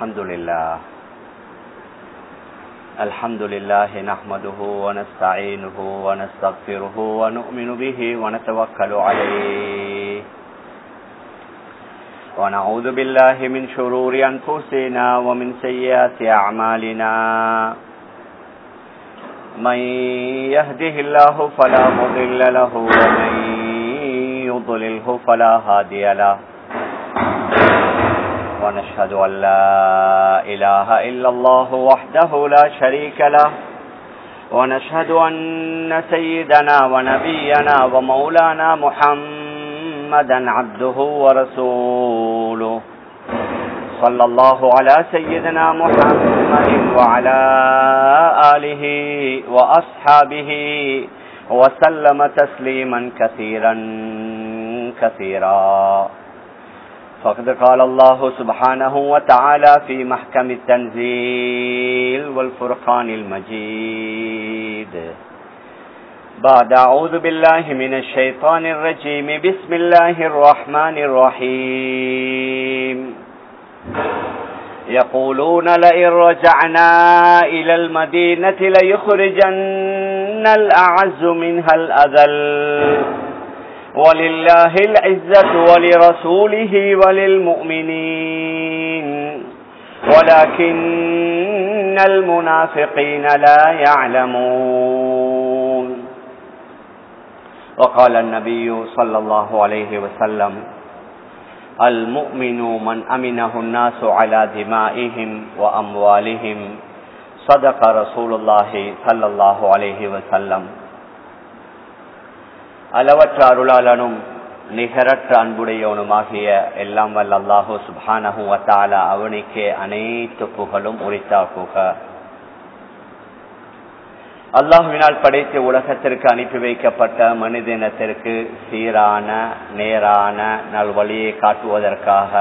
الحمد لله الحمد لله نحمده ونستعينه ونستغفره ونؤمن به ونتوكل عليه ونعوذ بالله من شرور أنفسنا ومن سيئات أعمالنا من يهده الله فلا مضل له ومن يضلله فلا هادي له ونشهد أن لا إله إلا الله وحده لا شريك له ونشهد أن سيدنا ونبينا ومولانا محمدا عبده ورسوله صلى الله على سيدنا محمد وعلى آله وأصحابه وسلم تسليما كثيرا كثيرا فقد قال الله سبحانه وتعالى في محكم التنزيل والفرقان المجيد بعد أعوذ بالله من الشيطان الرجيم بسم الله الرحمن الرحيم يقولون لئن رجعنا إلى المدينة ليخرجن الأعز منها الأذل ولله العزة ولرسوله وللمؤمنين ولكن المنافقين لا يعلمون وقال النبي صلى الله عليه وسلم المؤمن من أمنه الناس على دمائهم وأموالهم صدق رسول الله صلى الله عليه وسلم அளவற்ற அருளாளனும் நிகரற்ற அன்புடையவனுமாகிய எல்லாம் வல்ல அல்லாஹூ சுபானஹூ வத்தால அவனுக்கே அனைத்து புகழும் உரித்தாக்குக அல்லாஹுவினால் படைத்த உலகத்திற்கு அனுப்பி வைக்கப்பட்ட மனிதனத்திற்கு சீரான நேரான நல்வழியை காட்டுவதற்காக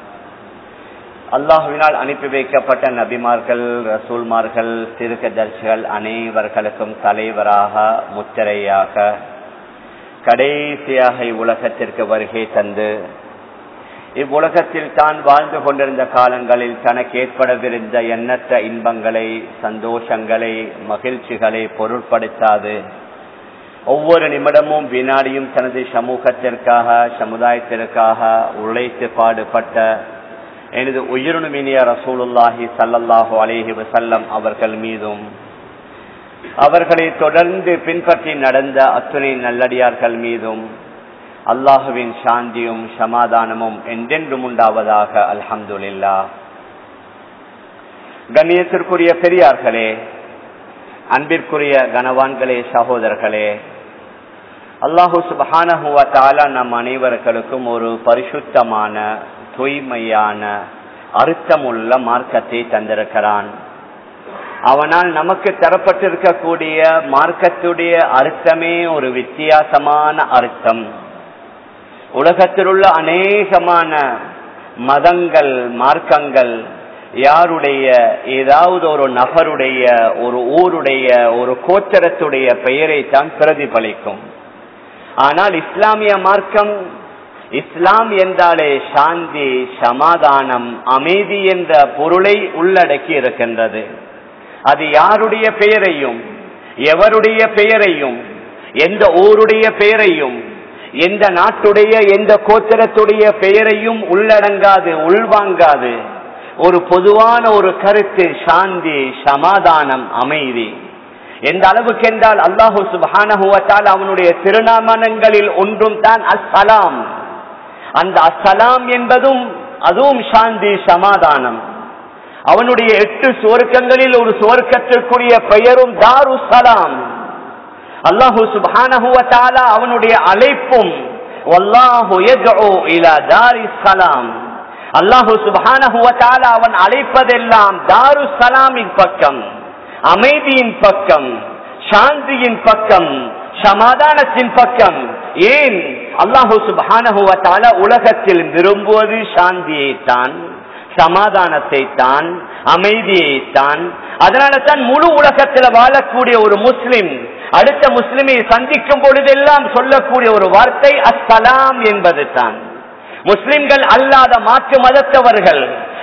அல்லாஹுவினால் அனுப்பி வைக்கப்பட்ட நபிமார்கள் ரசூல்மார்கள் திருக்கதர்சிகள் அனைவர்களுக்கும் தலைவராக முத்திரையாக கடைசியாக இவ்வுலகத்திற்கு வருகை தந்து இவ்வுலகத்தில் தான் வாழ்ந்து கொண்டிருந்த காலங்களில் தனக்கு ஏற்படவிருந்த எண்ணற்ற இன்பங்களை சந்தோஷங்களை மகிழ்ச்சிகளை பொருட்படுத்தாது ஒவ்வொரு நிமிடமும் வினாடியும் தனது சமூகத்திற்காக சமுதாயத்திற்காக உழைத்து பாடுபட்ட எனது உயிரினுமினிய ரசூலுல்லாஹி சல்லல்லாஹு அலேஹி வசல்லம் அவர்கள் மீதும் அவர்களை தொடர்ந்து பின்பற்றி நடந்த அத்துணை நல்லடியார்கள் மீதும் அல்லாஹுவின் சாந்தியும் சமாதானமும் என்றென்றும் உண்டாவதாக அல்ஹம்துல்லா கண்ணியத்திற்குரிய பெரியார்களே அன்பிற்குரிய கனவான்களே சகோதரர்களே அல்லாஹு சுபஹானஹுவ தாலா நம் அனைவர்களுக்கும் ஒரு பரிசுத்தமான தூய்மையான அர்த்தமுள்ள மார்க்கத்தை தந்திருக்கிறான் அவனால் நமக்கு தரப்பட்டிருக்கக்கூடிய மார்க்கத்துடைய அர்த்தமே ஒரு வித்தியாசமான அர்த்தம் உலகத்தில் உள்ள அநேகமான மதங்கள் மார்க்கங்கள் யாருடைய ஏதாவது ஒரு நபருடைய ஒரு ஊருடைய ஒரு கோச்சரத்துடைய பெயரை தான் பிரதிபலிக்கும் ஆனால் இஸ்லாமிய மார்க்கம் இஸ்லாம் என்றாலே சாந்தி சமாதானம் அமைதி என்ற பொருளை உள்ளடக்கி இருக்கின்றது அது யாருடைய பெயரையும் எவருடைய பெயரையும் எந்த ஊருடைய பெயரையும் எந்த நாட்டுடைய எந்த கோத்திரத்துடைய பெயரையும் உள்ளடங்காது உள்வாங்காது ஒரு பொதுவான ஒரு கருத்து சாந்தி சமாதானம் அமைதி எந்த அளவுக்கு என்றால் அல்லாஹு சுபானகுவத்தால் அவனுடைய திருநாமனங்களில் ஒன்றும் தான் அஸ்ஸலாம் அந்த அஸ்ஸலாம் என்பதும் அதுவும் சாந்தி சமாதானம் அவனுடைய எட்டு சுவர்க்கங்களில் ஒரு சுவர்க்கத்திற்குரிய பெயரும் தாரு சலாம் அல்லாஹூ சுபானஹுவத்தாலா அவனுடைய அழைப்பும் அல்லாஹூ சுபானஹுவத்தாலா அவன் அழைப்பதெல்லாம் தாரு சலாமின் பக்கம் அமைதியின் பக்கம் சாந்தியின் பக்கம் சமாதானத்தின் பக்கம் ஏன் அல்லாஹூ சுபானஹுவத்தாலா உலகத்தில் விரும்புவது சாந்தியை தான் சமாதானத்தை தான் அமைதியை தான் அதனால தான் முழு உலகத்தில் வாழக்கூடிய ஒரு முஸ்லிம் அடுத்த முஸ்லிமை சந்திக்கும் பொழுதெல்லாம் சொல்லக்கூடிய ஒரு வார்த்தை அஸ்ஸலாம் என்பது தான் முஸ்லிம்கள் அல்லாத மாற்று மதத்தவர்கள்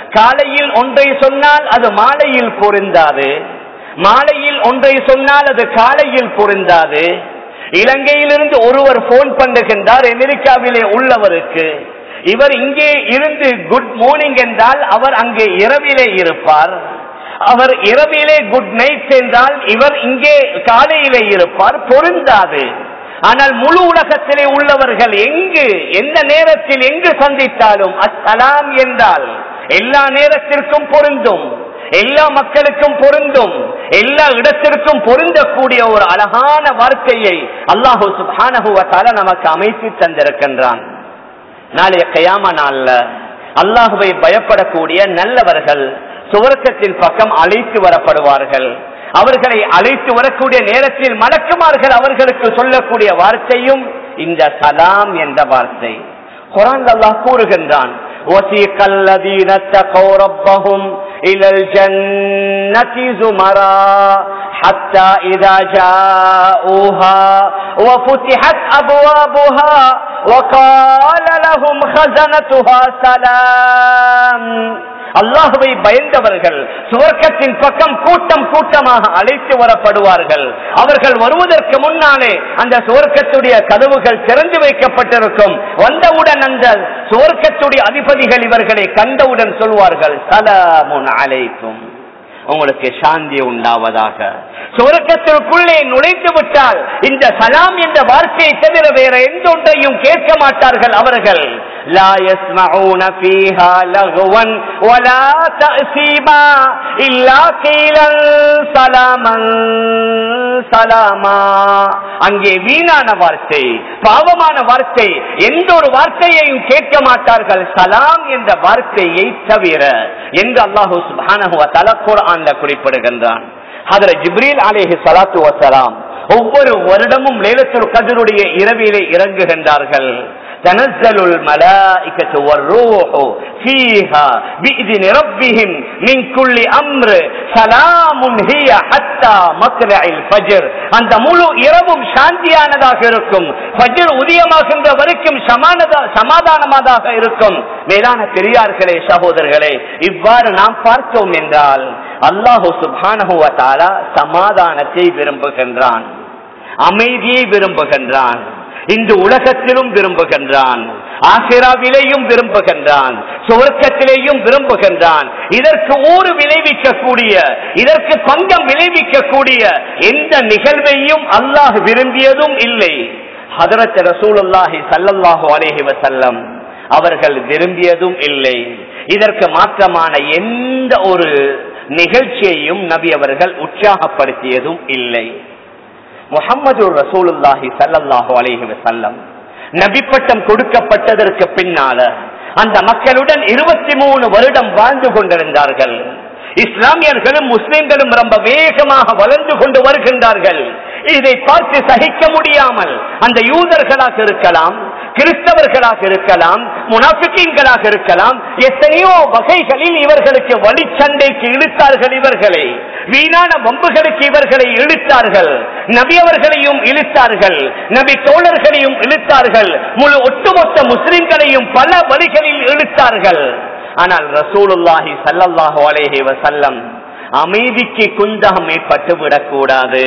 காலையில் ஒன்றை சொன்னால் அது மாலையில் பொருந்தாது மாலையில் ஒன்றை சொன்னால் அது காலையில் பொருந்தாது இலங்கையிலிருந்து ஒருவர் போன் பண்ணுகின்றார் அமெரிக்காவிலே உள்ளவருக்கு இவர் இங்கே இருந்து குட் மார்னிங் என்றால் அவர் அங்கே இரவிலே இருப்பார் அவர் இரவிலே குட் நைட் என்றால் இவர் இங்கே காலையிலே இருப்பார் பொருந்தாது ஆனால் முழு உலகத்திலே உள்ளவர்கள் எங்கு எந்த நேரத்தில் எங்கு சந்தித்தாலும் அஸ்ஸலாம் என்றால் எல்லா நேரத்திற்கும் பொருந்தும் எல்லா மக்களுக்கும் பொருந்தும் எல்லா இடத்திற்கும் பொருந்தக்கூடிய ஒரு அழகான வார்த்தையை அல்லாஹு சுபானகுவத்தால நமக்கு அமைத்து தந்திருக்கின்றான் நாளைய கயாம நாள்ல அல்லாஹுவை பயப்படக்கூடிய நல்லவர்கள் சுவர்க்கத்தின் பக்கம் அழைத்து வரப்படுவார்கள் அவர்களை அழைத்து வரக்கூடிய நேரத்தில் மலக்குமார்கள் அவர்களுக்கு சொல்லக்கூடிய வார்த்தையும் இந்த சலாம் என்ற வார்த்தை குரான் அல்லாஹ் கூறுகின்றான் وسيق الذين اتقوا ربهم إلى الجنة زمرا حتى إذا جاءوها وفتحت أبوابها وقال لهم خزنتها سلام அல்லாஹுவை பயந்தவர்கள் சுவர்க்கத்தின் பக்கம் கூட்டம் கூட்டமாக அழைத்து வரப்படுவார்கள் அவர்கள் வருவதற்கு முன்னாலே அந்த சுவர்க்கத்துடைய கதவுகள் திறந்து வைக்கப்பட்டிருக்கும் வந்தவுடன் அந்த சுவர்க்கத்துடைய அதிபதிகள் இவர்களை கண்டவுடன் சொல்வார்கள் சலாமுன் அழைக்கும் உங்களுக்கு சாந்தி உண்டாவதாக சுவர்க்கத்திற்குள்ளே நுழைத்து விட்டால் இந்த சலாம் என்ற வார்த்தையை தவிர வேற எந்த ஒன்றையும் கேட்க மாட்டார்கள் அவர்கள் لا يسمعون فيها لغوا ولا تأثيما إلا قيلا سلاما سلاما அங்கே வீணான வார்த்தை பாவமான வார்த்தை எந்த ஒரு வார்த்தையையும் கேட்க மாட்டார்கள் சலாம் என்ற வார்த்தையை தவிர என்று அல்லாஹு சுப்ஹானஹு வ தஆலா குர்ஆன்ல குறிப்பிடுகின்றான் ஹதர ஜிப்ரீல் அலைஹி ஸலாத்து வஸலாம் ஒவ்வொரு வருடமும் லைலத்துல் கத்ருடைய இரவிலே இறங்குகின்றார்கள் تنزل الملائكة والروح فيها بإذن ربهم من كل أمر سلام هي حتى مطلع الفجر அந்த முழு இரவும் சாந்தியானதாக இருக்கும் ஃபஜ்ர் உதயமாகின்ற வரைக்கும் சமானதா சமாதானமாக இருக்கும் மேலான பெரியார்களே சகோதரர்களே இவ்வாறு நாம் பார்த்தோம் என்றால் அல்லாஹு சுப்ஹானஹு வ தஆலா சமாதானத்தை விரும்புகின்றான் அமைதியை விரும்புகின்றான் இந்த உலகத்திலும் விரும்புகின்றான் ஆசிராவிலேயும் விரும்புகின்றான் சுவர்க்கத்திலேயும் விரும்புகின்றான் இதற்கு ஊறு விளைவிக்கக்கூடிய இதற்கு பங்கம் விளைவிக்கக்கூடிய எந்த நிகழ்வையும் அல்லாஹ் விரும்பியதும் இல்லை ஹதரத் ரசூலுல்லாஹி சல்லல்லாஹு அலைஹி வஸல்லம் அவர்கள் விரும்பியதும் இல்லை இதற்கு மாற்றமான எந்த ஒரு நிகழ்ச்சியையும் நபி அவர்கள் உற்சாகப்படுத்தியதும் இல்லை முகமது ரசூலுல்லாஹி சல்லல்லாஹு அலைஹி வஸல்லம் நபி பட்டம் கொடுக்கப்பட்டதற்கு பின்னால அந்த மக்களுடன் இருபத்தி மூணு வருடம் வாழ்ந்து கொண்டிருந்தார்கள் இஸ்லாமியர்களும் முஸ்லிம்களும் ரொம்ப வேகமாக வளர்ந்து கொண்டு வருகின்றார்கள் இதை பார்த்து சகிக்க முடியாமல் அந்த யூதர்களாக இருக்கலாம் கிறிஸ்தவர்களாக இருக்கலாம் முனாபிக்கீன்களாக இருக்கலாம் எத்தனையோ வகைகளில் இவர்களுக்கு வழிச்சண்டைக்கு இழுத்தார்கள் இவர்களை வீணான வம்புகளுக்கு இவர்களை இழுத்தார்கள் நபி அவர்களையும் இழுத்தார்கள் நபி தோழர்களையும் இழுத்தார்கள் முழு ஒட்டுமொத்த முஸ்லிம்களையும் பல வழிகளில் இழுத்தார்கள் ஆனால் ரசூலுல்லாஹி சல்லல்லாஹு அலைஹி வசல்லம் அமைதிக்கு குந்தகம் ஏற்பட்டு விடக்கூடாது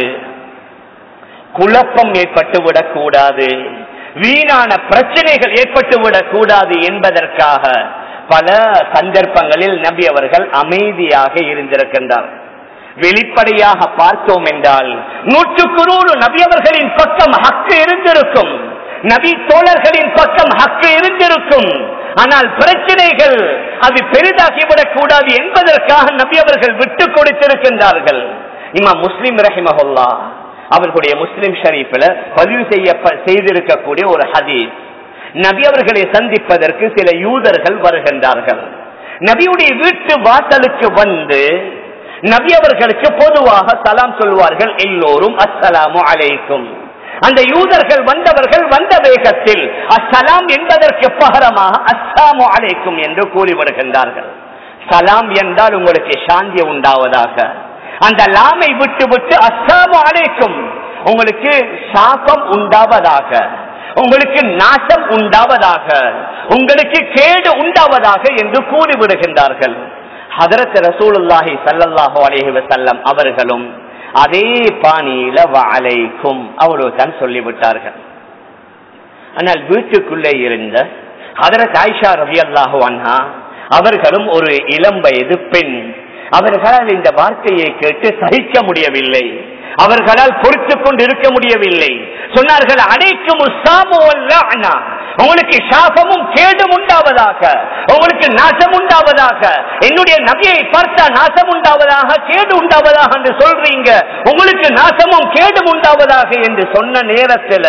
குழப்பம் ஏற்பட்டு விடக்கூடாது வீணான பிரச்சனைகள் ஏற்பட்டு விடக்கூடாது என்பதற்காக பல சந்தர்ப்பங்களில் நபி அவர்கள் அமைதியாக இருந்திருக்கின்றார் வெளிப்படையாக பார்த்தோம் என்றால் நூற்றுக்கு நூறு நபி அவர்களின் பக்கம் ஹக்கு இருந்திருக்கும் நபி தோழர்களின் பக்கம் ஹக்கு இருந்திருக்கும் ஆனால் பிரச்சனைகள் அது பெரிதாகிவிடக் கூடாது என்பதற்காக நபி அவர்கள் விட்டு கொடுத்திருக்கின்றார்கள் இமா முஸ்லிம் ரஹிமஹுல்லா அவர்களுடைய முஸ்லிம் ஷரீஃபில் பதிவு செய்ய செய்திருக்கக்கூடிய ஒரு ஹதீஸ் நபி அவர்களை சந்திப்பதற்கு சில யூதர்கள் வருகின்றார்கள் நபியுடைய வீட்டு வாசலுக்கு வந்து நபி அவர்களுக்கு பொதுவாக சலாம் சொல்வார்கள் எல்லோரும் அஸ்ஸலாமு அலைக்கும் அந்த யூதர்கள் வந்தவர்கள் வந்த வேகத்தில் அஸ்ஸலாம் என்பதற்கு பகரமாக அஸ்ஸாமு அலைக்கும் என்று கூறிவிடுகின்றார்கள் சலாம் என்றால் உங்களுக்கு சாந்தி உண்டாவதாக அந்த லாமை விட்டு விட்டு அஸ்ஸாமு அலைக்கும் உங்களுக்கு சாபம் உண்டாவதாக உங்களுக்கு நாசம் உண்டாவதாக உங்களுக்கு கேடு உண்டாவதாக என்று கூறிவிடுகின்றார்கள் ஹதரத் ரசூலுல்லாஹி சல்லல்லாஹு அலைஹி வஸல்லம் அவர்களும் அதே பாணியில வலைக்கும் அவ்வளவுதான் சொல்லிவிட்டார்கள் ஆனால் வீட்டுக்குள்ளே இருந்த ஹதரத் ஆயிஷா ரவி அல்லாஹு அன்ஹா அவர்களும் ஒரு இளம் வயது பெண் அவர்களால் இந்த வார்த்தையை கேட்டு சகிக்க முடியவில்லை அவர்களால் பொறுத்து கொண்டு இருக்க முடியவில்லை சொன்னார்கள் அனைக்கும் உங்களுக்கு சாபமும் கேடும் உண்டாவதாக உங்களுக்கு நாசம் உண்டாவதாக என்னுடைய நபியை பார்த்தா நாசம் உண்டாவதாக கேடு உண்டாவதாக என்று சொல்றீங்க உங்களுக்கு நாசமும் கேடும் உண்டாவதாக என்று சொன்ன நேரத்தில்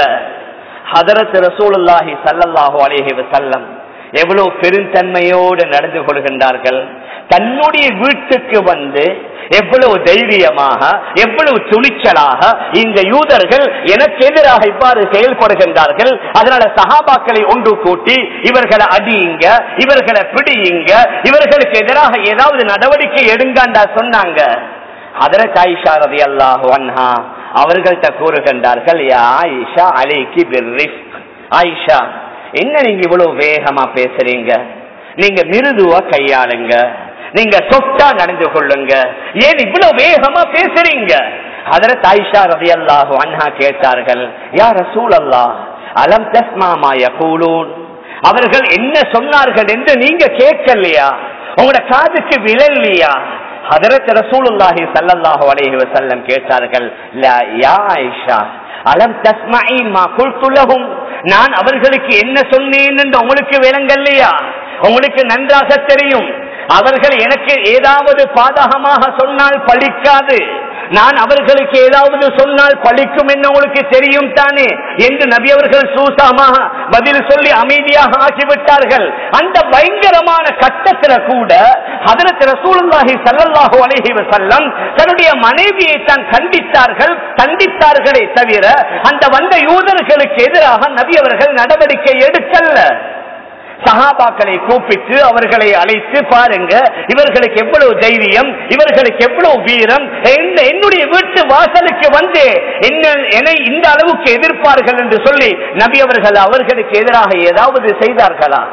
ஹதரத் ரசூலுல்லாஹி சல்லல்லாஹு அலைஹி வஸல்லம் எவ்வளவு பெருந்தன்மையோடு நடந்து கொள்கின்றார்கள் தன்னுடைய வீட்டுக்கு வந்து எவ்வளவு தைரியமாக எவ்வளவு துணிச்சலாக இந்த யூதர்கள் எனக்கு எதிராக இவ்வாறு செயல்படுகின்றார்கள் அதனால சகாபாக்களை ஒன்று கூட்டி இவர்களை அடியுங்க இவர்களை பிடியுங்க இவர்களுக்கு எதிராக ஏதாவது நடவடிக்கை எடுங்கண்டா சொன்னாங்க அதற்கு ஆயிஷா ரதி அல்லாஹு அன்ஹா அவர்கள்ட்ட கூறுகின்றார்கள் யா ஆயிஷா அலைக்கு பிர்ரிஃப் ஆயிஷா என்ன நீங்க இவ்வளவு வேகமா பேசுறீங்க நீங்க மிருதுவா கையாளுங்க நீங்க சொத்தா நடந்து கொள்ளுங்க ஏன் இவ்வளவு வேகமா பேசுறீங்க அதற்கு ஆயிஷா ரதி அல்லாஹு அன்ஹா கேட்டார்கள் யார் ரசூல் அல்லா அலம் தஸ்மாமாய கூலூன் அவர்கள் என்ன சொன்னார்கள் என்று நீங்க கேட்கலையா உங்களோட காதுக்கு விழலையா ஹதரத் ரசூலுல்லாஹி ஸல்லல்லாஹு அலைஹி வஸல்லம் கேட்டார்கள் லா யா ஆயிஷா அலம் தஸ்மஇ மா குல்து லஹும் நான் அவர்களுக்கு என்ன சொன்னேன் என்று உங்களுக்கு விளங்கலையா உங்களுக்கு நன்றாக தெரியும் அவர்கள் எனக்கு ஏதாவது பாதகமாக சொன்னால் பழிக்காது நான் அவர்களுக்கு ஏதாவது சொன்னால் பழிக்கும் என்று உங்களுக்கு தெரியும் தானே என்று நபி அவர்கள் சூசமாக பதில் சொல்லி அமைதியாக ஆக்கிவிட்டார்கள் அந்த பயங்கரமான கட்டத்துல கூட அதற்கு ரசூலுல்லாஹி சல்லல்லாஹு அலைஹி வஸல்லம் தன்னுடைய மனைவியை தான் கண்டித்தார்கள் கண்டித்தார்களே தவிர அந்த வந்த யூதர்களுக்கு எதிராக நபி அவர்கள் நடவடிக்கை எடுக்கல்ல சகாபாக்களை கூப்பிட்டு அவர்களை அழைத்து பாருங்க இவர்களுக்கு எவ்வளவு தைரியம் இவர்களுக்கு எவ்வளவு வீரம் என்ன- என்னுடைய வீட்டு வாசலுக்கு வந்து என்ன என்னை இந்த அளவுக்கு எதிர்ப்பார்கள் என்று சொல்லி நபி அவர்கள் அவர்களுக்கு எதிராக ஏதாவது செய்தார்களா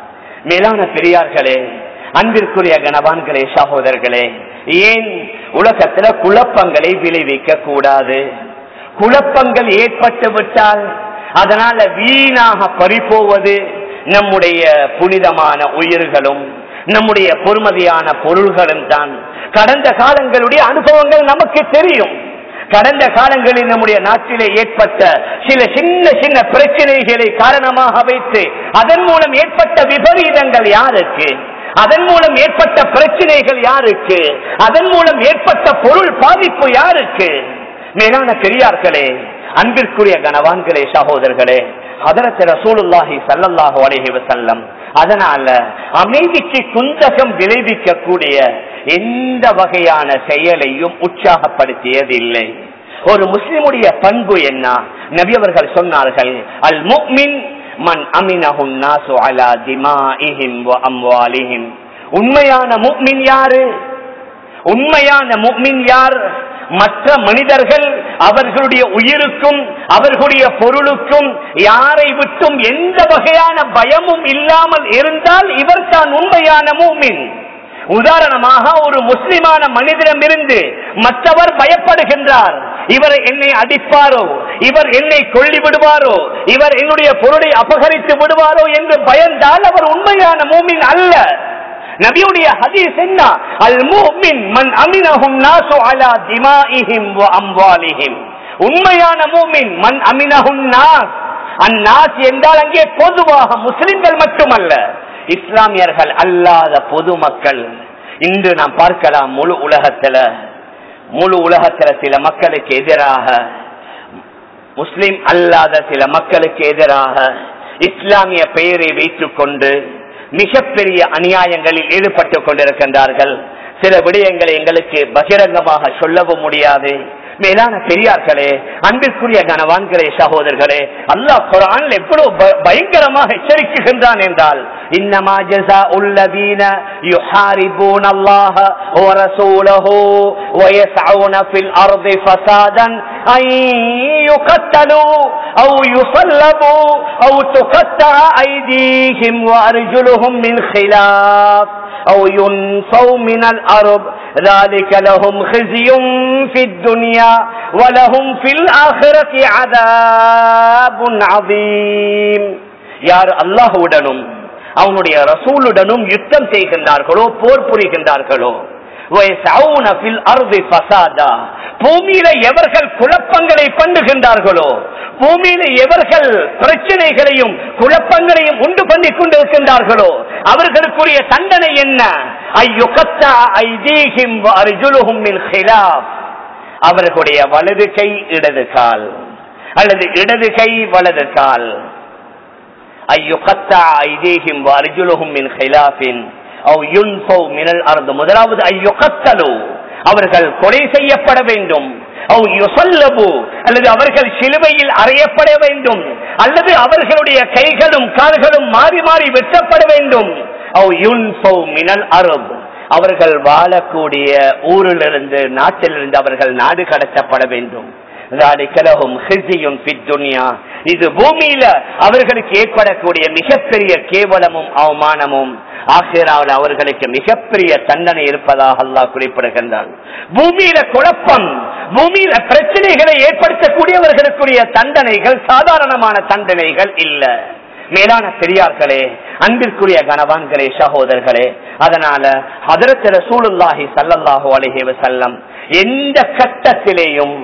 மேலான பெரியார்களே அன்பிற்குரிய கணவான்களே சகோதரர்களே ஏன் உலகத்துல குழப்பங்களை விளைவிக்க கூடாது குழப்பங்கள் ஏற்பட்டு விட்டால் அதனால வீணாக பறிப்போவது நம்முடைய புனிதமான உயிர்களும் நம்முடைய பொறுமதியான பொருள்களும் தான் கடந்த காலங்களுடைய அனுபவங்கள் நமக்கு தெரியும் கடந்த காலங்களில் நம்முடைய நாட்டிலே ஏற்பட்ட சில சின்ன சின்ன பிரச்சனைகளை காரணமாக வைத்து அதன் மூலம் ஏற்பட்ட விபரீதங்கள் யாருக்கு அதன் மூலம் ஏற்பட்ட பிரச்சனைகள் யாருக்கு அதன் மூலம் ஏற்பட்ட பொருள் பாதிப்பு யாருக்கு மேலான பெரியார்களே அன்பிற்குரிய கனவான்களே சகோதரர்களே ஹதரத் ரசூலுல்லாஹி ஸல்லல்லாஹு அலைஹி வஸல்லம் அதனால அமைதிக்கு குந்தகம் விளைவிக்கக்கூடிய எந்த வகையான செயலையும் உற்சாகப்படுத்தியதில்லை ஒரு முஸ்லிமுடைய பண்பு என்ன நபி அவர்கள் சொன்னார்கள் அல் முக்மின் மன் அமினஹு நாசு அலா திமாஇஹிம் வ அம்வாலிஹிம் உண்மையான முக்மின் யாரு உண்மையான முக்மின் யார் மற்ற மனிதர்கள் அவர்களுடைய உயிருக்கும் அவர்களுடைய பொருளுக்கும் யாரை விட்டும் எந்த வகையான பயமும் இல்லாமல் இருந்தால் இவர் தான் உண்மையான மூமின் உதாரணமாக ஒரு முஸ்லிமான மனிதனிடமிருந்து மற்றவர் பயப்படுகின்றார் இவர் என்னை அடிப்பாரோ இவர் என்னை கொள்ளி விடுவாரோ இவர் என்னுடைய பொருளை அபகரித்து விடுவாரோ என்று பயந்தால் அவர் உண்மையான மூமின் அல்ல நபியுடைய ஹதீஸ் என்ன அல் முஃமின் மன் அமினஹும் நாசு அலா திமாஇஹிம் வ அம்வாலிஹிம் உண்மையான மூமின் மன் அமினஹும் நாஸ் அந்நாஸ் என்றால் அங்கே பொதுவாக முஸ்லிம்கள் மட்டுமல்ல இஸ்லாமியர்கள் அல்லாத பொதுமக்கள் இன்று நாம் பார்க்கலாம் முழு உலகத்துல முழு உலகத்துல சில மக்களுக்கு எதிராக முஸ்லிம் அல்லாத சில மக்களுக்கு எதிராக இஸ்லாமிய பெயரை வைத்துக் கொண்டு மிகப்பெரிய அநியாயங்களில் ஈடுபட்டுக் கொண்டிருக்கின்றார்கள் சில விடயங்களை எங்களுக்கு பகிரங்கமாக சொல்லவும் முடியாது மேலான பெரியார்களே அன்பிற்குரிய கனவான்களே சகோதரர்களே அல்லாஹ் குரான் எவ்வளவு ப- பயங்கரமாக எச்சரிக்குகின்றான் என்றால் இன்னமா ஜஸா உள்ளதீன யுஹாரிபூன் அல்லாஹ ورسوله ويسعون في الأرض فسادا أن يقتلوا أو يصلبوا أو تقطع أيديهم وأرجلهم من خلاف أو ينفوا من الأرض ذلك لهم خزي في الدنيا ولهم في الآخرة عذاب عظيم யார் அல்லாஹுடனும் அவனுடைய ரசூலுடனும் யுத்தம் செய்கின்றார்களோ போர் புரிகின்றார்களோ وَيَسْعَوْنَ فِي الْأَرْضِ فَسَادًا. பூமியில எவர்கள் குழப்பங்களை பண்ணுகின்றார்களோ பூமியில எவர்கள் பிரச்சனைகளையும் குழப்பங்களையும் உண்டு பண்ணி கொண்டிருக்கின்றார்களோ அவர்களுக்குரிய தண்டனை என்ன ஐயுகத்தா ஐதீஹிம் அர்ஜுலுஹும் மின் ஹிலாஃப் அவர்களுடைய வலது கை இடது கால் அல்லது இடது கை வலது கால் ஐயுகத்தா ஐதீஹிம் அர்ஜுலுஹும் மின் ஹிலாஃபின் அவ் யுன்ஃபவ் மினல் அர்து முதலாவது ஐயுகத்தலு அவர்கள் கொலை செய்யப்பட வேண்டும் அவ் யுசல்லபு அல்லது அவர்கள் சிலுவையில் அறையப்பட வேண்டும் அல்லது அவர்களுடைய கைகளும் கால்களும் மாறி மாறி வெட்டப்பட வேண்டும் அவ் யுன்ஃபவ் மினல் அர்த் அவர்கள் வாழக்கூடிய ஊரிலிருந்து நாட்டிலிருந்து அவர்கள் நாடு கடத்தப்பட வேண்டும் ذلك لهم خزي في الدنيا. இது பூமியில அவர்களுக்கு ஏற்படக்கூடிய மிகப்பெரிய கேவலமும் அவமானமும் ஆசிராவில் அவர்களுக்கு மிகப்பெரிய தண்டனை இருப்பதாக அல்லாஹ் குறிப்பிடுகின்றான் பூமியில குழப்பம் பூமியில பிரச்சனைகளை ஏற்படுத்தக்கூடியவர்களுக்குரிய தண்டனைகள் சாதாரணமான தண்டனைகள் இல்ல மேலான பெரியார்களே அன்பிற்குரிய கனவான்களே சகோதரர்களே அதனால ஹதரத் ரசூலுல்லாஹி ஸல்லல்லாஹு அலைஹி வஸல்லம் எந்த கட்டத்திலேயும்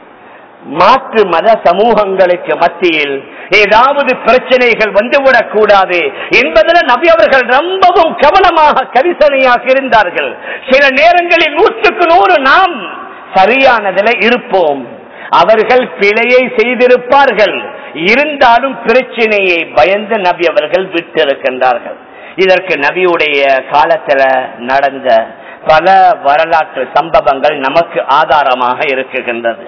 மாற்று மத சமூகங்களுக்கு மத்தியில் ஏதாவது பிரச்சனைகள் வந்துவிடக் கூடாது என்பதில் நபி அவர்கள் ரொம்பவும் கவனமாக கரிசனையாக இருந்தார்கள் சில நேரங்களில் நூற்றுக்கு நூறு நாம் சரியானதில் இருப்போம் அவர்கள் பிழையை செய்திருப்பார்கள் இருந்தாலும் பிரச்சனையை பயந்து நபி அவர்கள் விட்டிருக்கின்றார்கள் இதற்கு நபியுடைய காலத்துல நடந்த பல வரலாற்று சம்பவங்கள் நமக்கு ஆதாரமாக இருக்குகின்றது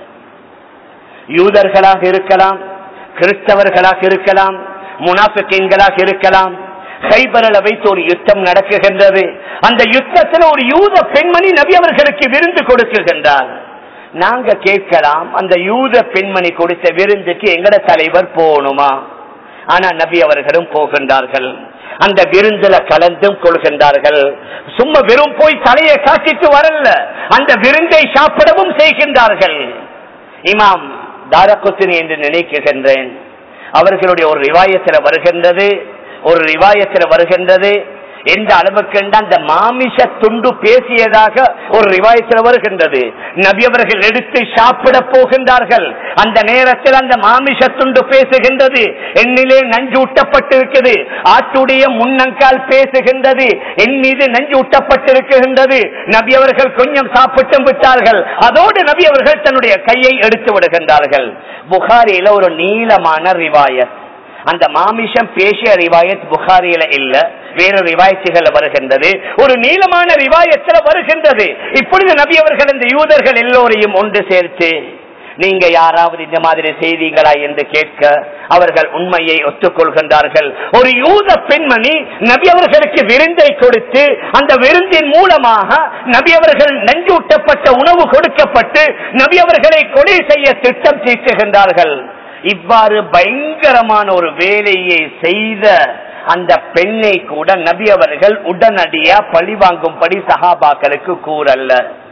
யூதர்களாக இருக்கலாம் கிறிஸ்தவர்களாக இருக்கலாம் முனாஃபிக்கீன்களாக இருக்கலாம் கைபரல வைத்து ஒரு யுத்தம் நடக்குகின்றது அந்த யுத்தத்தில் ஒரு யூத பெண்மணி நபி அவர்களுக்கு விருந்து கொடுக்குகின்றார் நாங்க கேட்கலாம் அந்த யூத பெண்மணி கொடுத்த விருந்துக்கு எங்கட தலைவர் போகணுமா ஆனா நபி அவர்களும் போகின்றார்கள் அந்த விருந்துல கலந்தும் கொள்கின்றார்கள் சும்மா வெறும் போய் தலையை காட்டிட்டு வரல அந்த விருந்தை சாப்பிடவும் செய்கின்றார்கள் இமாம் தாரகுத்தினி என்று நினைக்கின்றேன் அவர்களுடைய ஒரு ரிவாயத்தில் வருகின்றது ஒரு ரிவாயத்தில் வருகின்றது எந்த அளவுக்கு அந்த மாமிச துண்டு பேசியதாக ஒரு ரிவாயத்தில் வருகின்றது நபி அவர்கள் எடுத்து சாப்பிட போகின்றார்கள் அந்த நேரத்தில் அந்த மாமிச துண்டு பேசுகின்றது என்னிலே நஞ்சு ஊட்டப்பட்டிருக்கிறது ஆட்டுடைய முன்னங்கால் பேசுகின்றது என் மீது நஞ்சு ஊட்டப்பட்டிருக்கின்றது நபி அவர்கள் கொஞ்சம் சாப்பிட்டும் விட்டார்கள் அதோடு நபி அவர்கள் தன்னுடைய கையை எடுத்து விடுகின்றார்கள் புகாரியில ஒரு நீளமான ரிவாயத் அந்த மாமிஷம் பேசிய ரிவாயத் புகாரியில இல்ல வேற ரிவாயத்துகள் வருகின்றது ஒரு நீளமான ரிவாயத்தில் வருகின்றது இப்பொழுது நபி அவர்கள் இந்த யூதர்கள் எல்லோரையும் ஒன்று சேர்த்து நீங்க யாராவது இந்த மாதிரி செய்தீங்களா என்று கேட்க அவர்கள் உண்மையை ஒத்துக்கொள்கின்றார்கள் ஒரு யூத பெண்மணி நபி அவர்களுக்கு விருந்தை கொடுத்து அந்த விருந்தின் மூலமாக நபி அவர்கள் நஞ்சூட்டப்பட்ட உணவு கொடுக்கப்பட்டு நபி அவர்களை கொலை செய்ய திட்டம் தீர்க்குகின்றார்கள் இவ்வாறு பயங்கரமான ஒரு வேலையை செய்த அந்த பெண்ணை கூட நபி அவர்கள் உடனடியா பழி வாங்கும்படி சகாபாக்களுக்கு கூறல்ல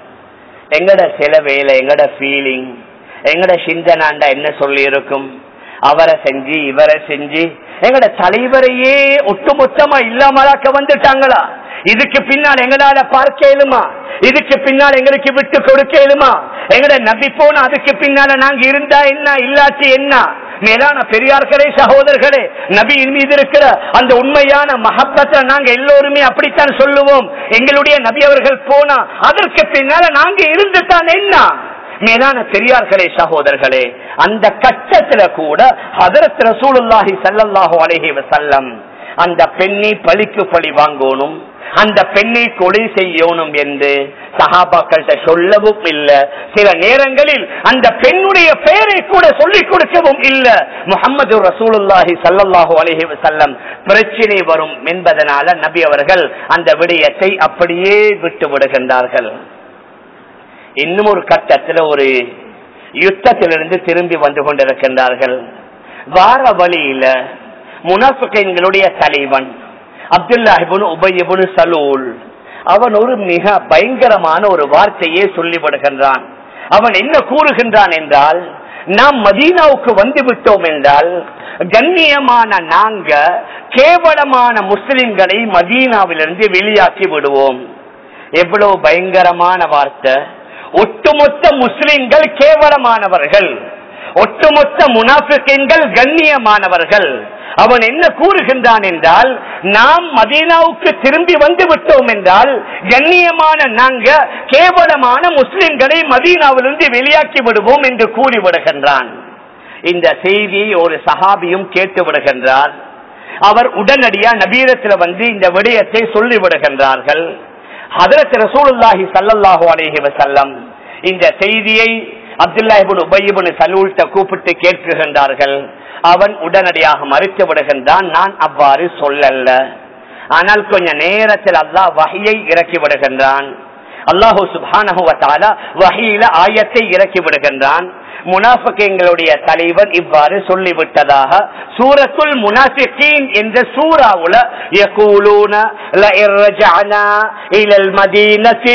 எங்கட சில வேலை எங்கட ஃபீலிங் எங்கட சிந்தனாண்டா என்ன சொல்லி இருக்கும் அவரை செஞ்சு இவரை செஞ்சு எங்கட தலைவரையே ஒட்டுமொத்தமா இல்லாமலாக்க வந்துட்டாங்களா இதுக்கு பின்னால் எங்களால பார்க்க இயலுமா இதுக்கு பின்னால் எங்களுக்கு விட்டு கொடுக்க இயலுமா எங்கட நபி போன அதுக்கு பின்னால நாங்க இருந்தா என்ன இல்லாட்டி என்ன மேலான பெரியார்களே சகோதரர்களே நபியின் மீது இருக்கிற அந்த உண்மையான மகப்பத்தை நாங்க எல்லோருமே அப்படித்தான் சொல்லுவோம் எங்களுடைய நபி அவர்கள் போனா அதற்கு பின்னால நாங்க இருந்துதான் என்ன மேலான பெரியார்களே சகோதரர்களே அந்த கட்டத்துல கூட ஹதரத் ரசூலுல்லாஹி ஸல்லல்லாஹு அலைஹி வஸல்லம் அந்த பெண்ணை பழிக்கு பழி வாங்கணும் அந்த பெண்ணை கொலை செய்யணும் என்று சஹாபாக்கள்கிட்ட சொல்லவும் இல்ல சில நேரங்களில் அந்த பெண்ணுடைய பெயரை கூட சொல்லிக் கொடுக்கவும் இல்ல முகமது ரசூலுல்லாஹி சல்லல்லாஹு அலைஹி வஸல்லம் பிரச்சனை வரும் என்பதனால நபி அவர்கள் அந்த விடயத்தை அப்படியே விட்டு விடுகின்றார்கள் இன்னும் ஒரு கட்டத்தில் ஒரு யுத்தத்திலிருந்து திரும்பி வந்து கொண்டிருக்கின்றார்கள் வார வழியில முனாஃபிகளுடைய தலைவன் அப்துல்லாஹிபுன் உபயபுன் சலூல் அவன் ஒரு மிக பயங்கரமான ஒரு வார்த்தையை சொல்லிவிடுகின்றான் அவன் என்ன கூறுகின்றான் என்றால் நாம் மதீனாவுக்கு வந்து விட்டோம் என்றால் கண்ணியமான நாங்க கேவலமான முஸ்லிம்களை மதீனாவிலிருந்து வெளியாக்கி விடுவோம் எவ்வளவு பயங்கரமான வார்த்தை ஒட்டுமொத்த முஸ்லிம்கள் கேவலமானவர்கள் ஒட்டுமொத்த முனாஃபிக்கீன்கள் கண்ணியமானவர்கள் அவன் என்ன கூறுகின்றான் என்றால் நாம் மதீனாவுக்கு திரும்பி வந்து விட்டோம் என்றால் கண்ணியமான நாங்க கேவலமான முஸ்லிம்களை மதீனாவிலிருந்து வெளியாக்கி விடுவோம் என்று கூறி விடுகின்றான் இந்த செய்தியை ஒரு சஹாபியும் கேட்டு விடுகின்றார் அவர் உடனடியா நபீரத்தில் வந்து இந்த விடயத்தை சொல்லி விடுகின்றார்கள் ஹதரத் ரசூலுல்லாஹி சல்லல்லாஹு அலைஹி வஸல்லம் இந்த செய்தியை அப்துல்லாஹிபின் உபயிபின் சலூல்ட்ட கூப்பிட்டு கேட்குகின்றார்கள் அவன் உடனடியாக மறுத்து விடுகின்றான் நான் அவ்வாறு சொல்லல்ல ஆனால் கொஞ்ச நேரத்தில் அல்லாஹ் வகையை இறக்கி விடுகின்றான் அல்லாஹூ சுபானஹுவத்தால வகையில ஆயத்தை இறக்கி விடுகின்றான் முனாஃபிகளுடைய தலைவன் இவ்வாறு சொல்லிவிட்டதாக சூரத்துல் முனாஃபிகீன் என்ற சூறாவுல யகூலூன لئن رجعنا الى المدينه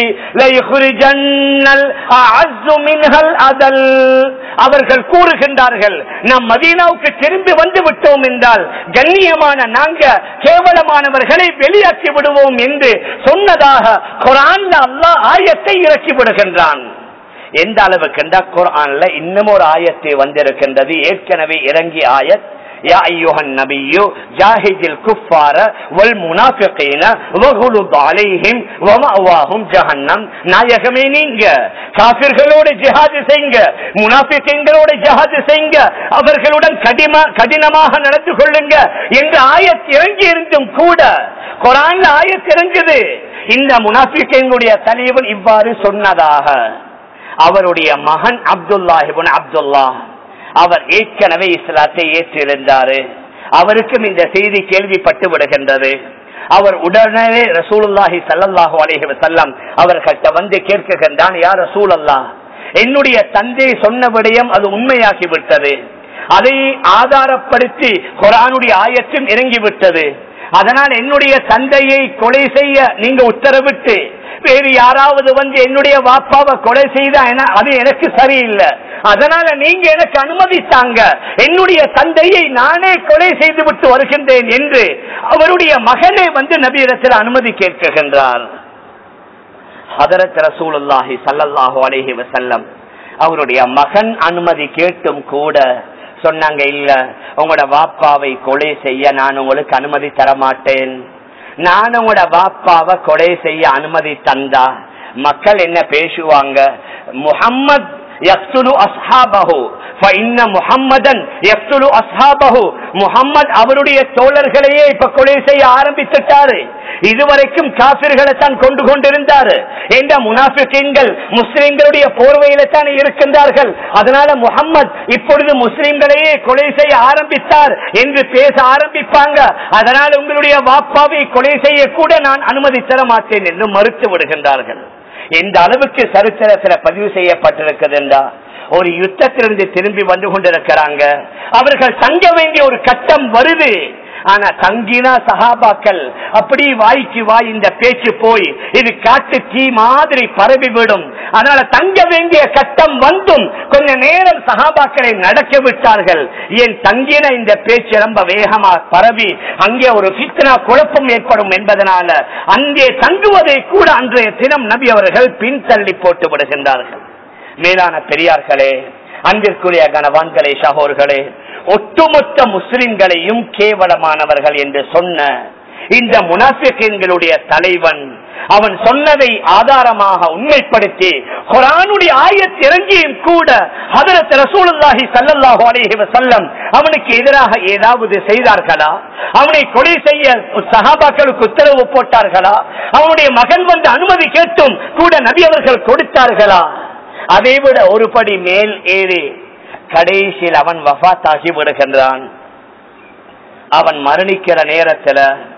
ليخرجن الاعز منها الاذل அவர்கள் கூறுகின்றார்கள் நாம் மதீனாவுக்கு திரும்பி வந்து விட்டோம் என்றால் கண்ணியமான நாங்க கேவலமானவர்களை வெளியாக்கி விடுவோம் என்று சொன்னதாக குரான் அல்லாஹ் ஆயத்தை இறக்கி விடுகின்றான் எந்த அளவுக்கு குரான்ல இன்னும் ஒரு ஆயத்தை வந்திருக்கின்றது ஏற்கனவே இறங்கிய ஆயத் يا أيها النبي جاهد الكفار والمنافقين وغلظ عليهم ومأواهم جهنم நாயகமே நீங்க காபிர்களோட ஜிஹாது செய்யுங்க முனாஃபிகளோட ஜிஹாது செய்யுங்க அவர்களுடன் கடிம கடினமாக நடந்து கொள்ளுங்க என்ற ஆயத் இறங்கி இருந்தும் கூட குரான்ல ஆயத் இறங்குது இந்த முனாஃபிகளுடைய தலைவன் இவ்வாறு சொன்னதாக அவருடைய மகன் அப்துல்லாஹிபுன் அப்துல்லா அவர் ஏற்கனவே இஸ்லாத்தை ஏற்றிருந்தாரு அவருக்கும் இந்த செய்தி கேள்விப்பட்டு விடுகின்றது அவர் உடனே ரசூலுல்லாஹி சல்லல்லாஹு அலைஹி வஸல்லம் அவர்கள்ட்ட வந்து கேட்குகின்றான் யார் ரசூல் அல்லாஹ் என்னுடைய தந்தை சொன்ன விடயம் அது உண்மையாகி விட்டது அதை ஆதாரப்படுத்தி குரானுடைய ஆயத்தும் இறங்கிவிட்டது அதனால் என்னுடைய தந்தையை கொலை செய்ய நீங்க உத்தரவிட்டு வேறு யாராவது வந்து என்னுடைய வாப்பாவை கொலை செய்தா அது எனக்கு சரியில்லை அதனால நீங்க எனக்கு அனுமதித்தாங்க என்னுடைய தந்தையை நானே கொலை செய்து விட்டு வருகின்றேன் என்று அவருடைய மகனே வந்து நபீரத்தில் அனுமதி கேட்கின்றார் ஹதரத் ரசூலுல்லாஹி சல்லல்லாஹு அலைஹி வசல்லம் அவருடைய மகன் அனுமதி கேட்டும் கூட சொன்னாங்க இல்ல உங்களோட வாப்பாவை கொலை செய்ய நான் உங்களுக்கு அனுமதி தர மாட்டேன் நான் உங்களோட வாப்பாவை கொலை செய்ய அனுமதி தந்தா மக்கள் என்ன பேசுவாங்க முகம்மது யக்துலு அஸ்ஹாபஹு ஃபஇன்ன முஹம்மதன் யக்துலு அஸ்ஹாபஹு முஹம்மத் அவருடைய தோழர்களையே இப்ப கொலை செய்ய ஆரம்பித்துட்டாரு இதுவரைக்கும் காபிர்களை தான் கொண்டு கொண்டிருந்தாரு என்ற முனாஃபிகீன்கள் முஸ்லிம்களுடைய போர்வையில தான் இருக்கின்றார்கள் அதனால முகம்மது இப்பொழுது முஸ்லிம்களையே கொலை செய்ய ஆரம்பித்தார் என்று பேச ஆரம்பிப்பாங்க அதனால் உங்களுடைய வாப்பாவை கொலை செய்ய கூட நான் அனுமதி தர மாட்டேன் என்று மறுத்து விடுகின்றார்கள் எந்த அளவுக்கு சரித்திரத்துல பதிவு செய்யப்பட்டிருக்கிறது என்றா ஒரு யுத்தத்திலிருந்து திரும்பி வந்து கொண்டிருக்கிறாங்க அவர்கள் தங்க வேண்டிய ஒரு கட்டம் வருது ஆனா தங்கினா சகாபாக்கள் அப்படி வாய்க்கு வாய் இந்த பேச்சு போய் இது காட்டு தீ மாதிரி பரவிவிடும் அதனால தங்க வேண்டிய கட்டம் வந்தும் கொஞ்ச நேரம் சகாபாக்களை நடக்க விட்டார்கள் ஏன் தங்கின இந்த பேச்சு ரொம்ப வேகமா பரவி அங்கே ஒரு பித்னா குழப்பம் ஏற்படும் என்பதனால அங்கே தங்குவதை கூட அன்றைய தினம் நபி அவர்கள் பின்தள்ளி போட்டு விடுகின்றார்கள் மேலான பெரியார்களே அன்பிற்குரிய கனவான்களே சகோர்களே ஒட்டுமொத்த முஸ்லிம்களையும் கேவலமானவர்கள் என்று சொன்ன இந்த முனாஃபிகளுடைய தலைவன் அவன் சொன்னதை ஆதாரமாக உண்மைப்படுத்தி குரானுடைய ஆயத் இறங்கியும் கூட ஹதரத் ரசூலுல்லாஹி ஸல்லல்லாஹு அலைஹி வஸல்லம் அவனுக்கு எதிராக ஏதாவது செய்தார்களா அவனை கொலை செய்ய சஹாபாக்களுக்கு உத்தரவு போட்டார்களா அவனுடைய மகன் வந்து அனுமதி கேட்டும் கூட நபி அவர்கள் கொடுத்தார்களா அதை விட ஒரு படி மேல் ஏறி கடைசியில் அவன் வஃத்தாகி விடுகின்றான் அவன் மரணிக்கிற நேரத்துல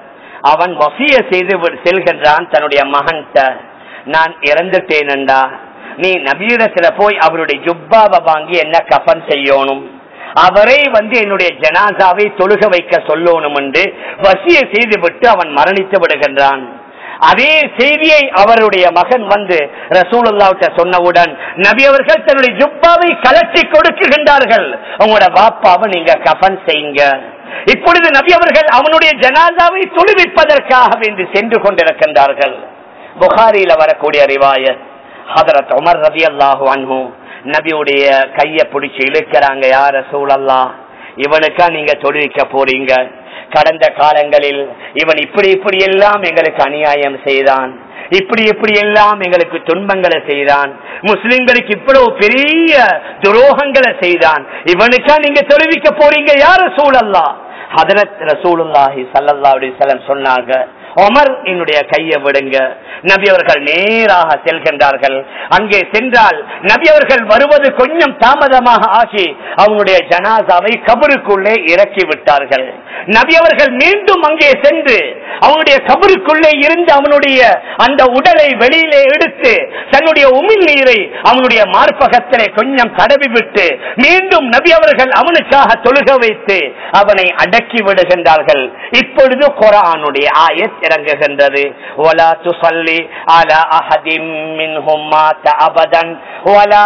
அவன் வசிய செய்து விடு- செல்கின்றான் தன்னுடைய மகன்கிட்ட நான் இறந்துட்டேனண்டா நீ நபீரத்துல போய் அவருடைய ஜுப்பாவை வாங்கி என்ன கஃன் செய்யணும் அவரை வந்து என்னுடைய ஜனாசாவை தொழுக வைக்க சொல்லணும் என்று வசிய செய்துவிட்டு அவன் மரணித்து விடுகின்றான் அதே செய்தியை அவருடைய மகன் வந்து ரசூலுல்லாவிட்ட சொன்னவுடன் நபி அவர்கள் தன்னுடைய ஜுப்பாவை கலட்டி கொடுக்குகின்றார்கள் உங்களோட பாப்பாவை நீங்க கஃன் செய்யுங்க இப்பொழுது நபி அவர்கள் அவனுடைய ஜனாதாவை தொழுவிப்பதற்காக வேண்டி சென்று கொண்டிருக்கின்றார்கள் புகாரியில வரக்கூடிய ரிவாயத் ஹதரத் உமர் ரதி அல்லாஹு அன்ஹு நபியுடைய கைய பிடிச்சு இழுக்கிறாங்க யார சூழல்லா இவனுக்கா நீங்க தொழுவிக்க போறீங்க கடந்த காலங்களில் இவன் இப்படி இப்படி எல்லாம் எங்களுக்கு அநியாயம் செய்தான் இப்படி இப்படி எல்லாம் எங்களுக்கு துன்பங்களை செய்தான் முஸ்லிம்களுக்கு இவ்வளவு பெரிய துரோகங்களை செய்தான் இவனுக்கா நீங்க தொழுவிக்க போறீங்க யார சூழல்லா ஹதரத் ரசூலுல்லாஹி ஸல்லல்லாஹு அலைஹி வஸல்லம் சொன்னாங்க உமர் என்னுடைய கையை விடுங்க நபி அவர்கள் நேராக செல்கின்றார்கள் அங்கே சென்றால் நபி அவர்கள் வருவது கொஞ்சம் தாமதமாக ஆகி அவனுடைய ஜனாசாவை கபருக்குள்ளே இறக்கி விட்டார்கள் நபி அவர்கள் மீண்டும் அங்கே சென்று அவனுடைய கபருக்குள்ளே இருந்து அவனுடைய அந்த உடலை வெளியிலே எடுத்து தன்னுடைய உமிழ் நீரை அவனுடைய மார்பகத்திலே கொஞ்சம் தடவி விட்டு மீண்டும் நபி அவர்கள் அவனுக்காக தொழுக வைத்து அவனை அடக்கி விடுகின்றார்கள் இப்பொழுது குரானுடைய ஆயத் இறங்குகின்றது ولا تصلي على احد منهم مات ابدا ولا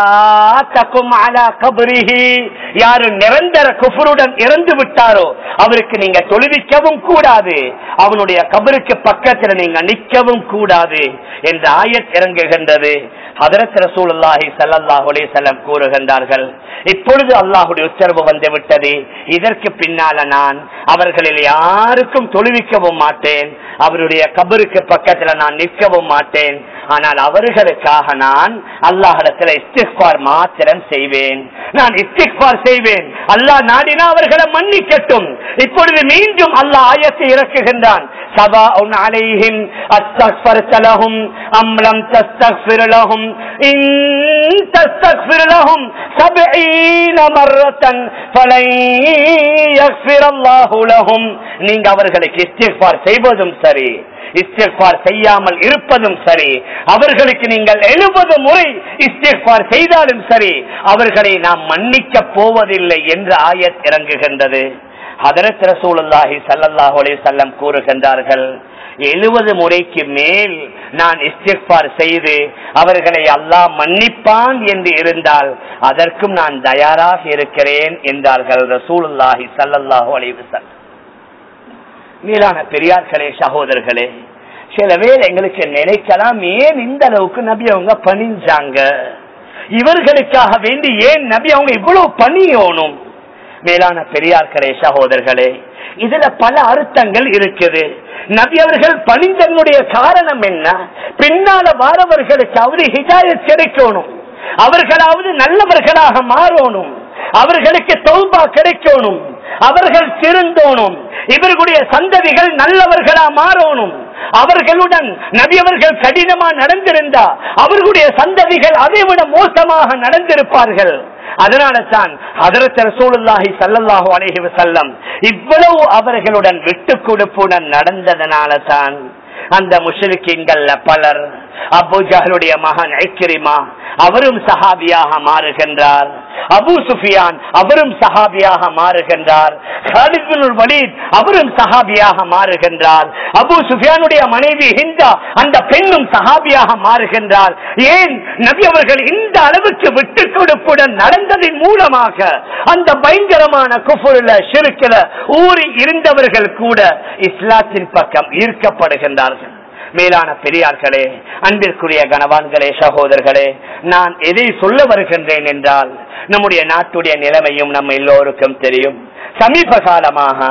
تقم على قبره யார் நிரந்தர குஃபருடன் இறந்து விட்டாரோ அவருக்கு நீங்க தொழுவிக்கவும் கூடாது அவனுடைய கபருக்கு பக்கத்தில் நீங்க நிற்கவும் கூடாது என்ற ஆயத் இறங்குகின்றது ஹதரத் ரசூலுல்லாஹி ஸல்லல்லாஹு அலைஹி வஸல்லம் கூறுகின்றார்கள் இப்பொழுது அல்லாஹ்வுடைய உத்தரவு வந்து விட்டது இதற்கு பின்னால நான் அவர்களில் யாருக்கும் தொழுவிக்கவும் மாட்டேன் அவருடைய கபருக்கு பக்கத்துல நான் நிற்கவும் மாட்டேன் ஆனால் அவர்களுக்காக நான் அல்லாஹிடத்துல இஸ்திஃபார் மாத்திரம் செய்வேன் நான் இஸ்திஃபார் செய்வேன் அல்லாஹ் நாடினா அவர்களை மன்னிக்கட்டும் இப்பொழுது மீண்டும் அல்லாஹ் ஆயத்தை இறக்குகின்றான் سواء عليهم استغفرت لهم أم لم تستغفر لهم إن تستغفر لهم سبعين مرة فلن يغفر الله لهم நீங்க அவர்களுக்கு இஸ்திஃபார் செய்வதும் சரி இஸ்திஃபார் செய்யாமல் இருப்பதும் சரி அவர்களுக்கு நீங்கள் எழுபது முறை இஸ்திஃபார் செய்தாலும் சரி அவர்களை நாம் மன்னிக்க போவதில்லை என்ற ஆயத் இறங்குகின்றது ஹதரத் ரசூலுல்லாஹி ஸல்லல்லாஹு அலைஹி வஸல்லம் கூறுகின்றார்கள் எழுபது முறைக்கு மேல் நான் இஸ்திஃபார் செய்து அவர்களை அல்லாஹ் மன்னிப்பான் என்று இருந்தால் அதற்கும் நான் தயாராக இருக்கிறேன் என்றார்கள் ரசூலுல்லாஹி ஸல்லல்லாஹு அலைஹி வஸல்லம் மேலான பெரியார்களே சகோதரர்களே சில வேளை எங்களுக்கு நினைக்கலாம் ஏன் இந்த அளவுக்கு நபி அவங்க பணிஞ்சாங்க இவர்களுக்காக வேண்டி ஏன் நபி அவங்க இவ்வளவு பணியோனும் மேலான பெரியார்களே சகோதரர்களே இதுல பல அர்த்தங்கள் இருக்குது நபி அவர்கள் பணிந்தனுடைய காரணம் என்ன பின்னால வாரவர்களுக்கு அவரு ஹிதாயத் கிடைக்கணும் அவர்களாவது நல்லவர்களாக மாறணும் அவர்களுக்கு தௌபா கிடைக்கணும் அவர்கள் திருந்தோணும் இவர்களுடைய சந்ததிகள் நல்லவர்களா மாறணும் அவர்களுடன் நபி அவர்கள் கடினமா நடந்திருந்தா அவர்களுடைய சந்ததிகள் அதை விட மோசமாக நடந்திருப்பார்கள் அதனால தான் அதரத் ரசூலுல்லாஹி ஸல்லல்லாஹு அலைஹி வஸல்லம் இவ்வளவு அவர்களுடன் விட்டு கொடுப்புடன் நடந்ததனால தான் அந்த முஷ்ரிக்கீன்கள்ல பலர் அபு ஜஹலுடைய மகன் ஐக்கிரிமா அவரும் சஹாபியாக மாறுகின்றார் அபு சுஃபியான் அவரும் சஹாபியாக மாறுகின்றார் காலித் பின் வலீத் அவரும் சஹாபியாக மாறுகின்றார் அபு சுஃபியானுடைய மனைவி ஹிந்தா அந்த பெண்ணும் சஹாபியாக மாறுகின்றார் ஏன் நபி அவர்கள் இந்த அளவுக்கு விட்டு கொடுப்புடன் நடந்ததின் மூலமாக அந்த பயங்கரமான குஃபுருல ஷிருக்கில ஊறி இருந்தவர்கள் கூட இஸ்லாத்தின் பக்கம் ஈர்க்கப்படுகின்றார்கள் மேலான பெரியார்களே அன்பிற்குரிய கனவான்களே சகோதரர்களே நான் எதை சொல்ல வருகின்றேன் என்றால் நம்முடைய நாட்டுடைய நிலைமையும் நம்ம எல்லோருக்கும் தெரியும் சமீப காலமாக